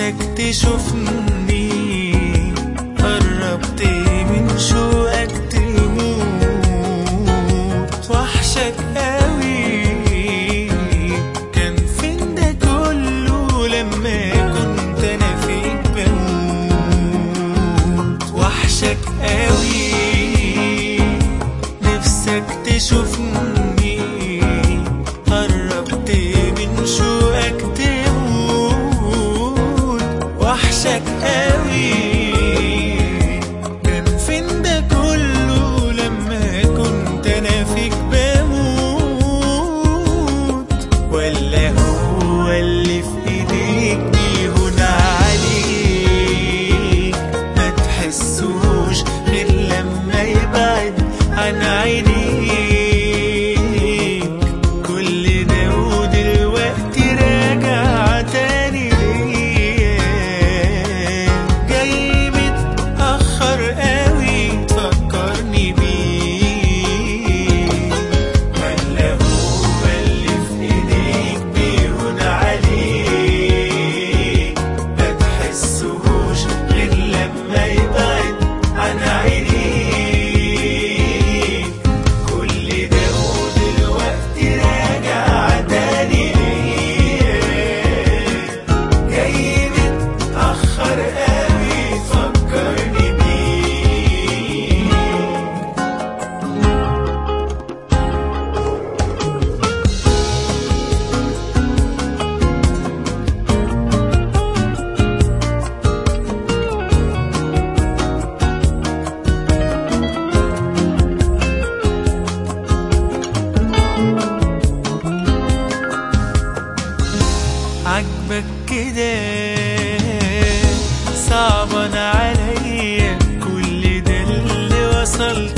نفسك تشوفني قربت من شوقك تموت وحشك قوي كان فين ده كله لما كنت انا فيك بموت وحشك قوي نفسك تشوفني قربت من شوقك تموت وحشك قوي كان فين ده كله لما كنت انا فيك بموت ولا هو اللي في ايديك بيهون عليك ما تحسوش غير لما يبعد عن عينيك كل ده ودلوقتي راجع تاني ليا جاي متأخر قوي تفكرني بيه ولا هو اللي في ايديك بيهون عليك ما تحسهوش غير لما يبعد عن عينيك كل ده ودلوقتي راجع تاني ليا جاي متأخر قوي تفكرني بيه عجبك كده صعبان عليا كل ده اللي وصلت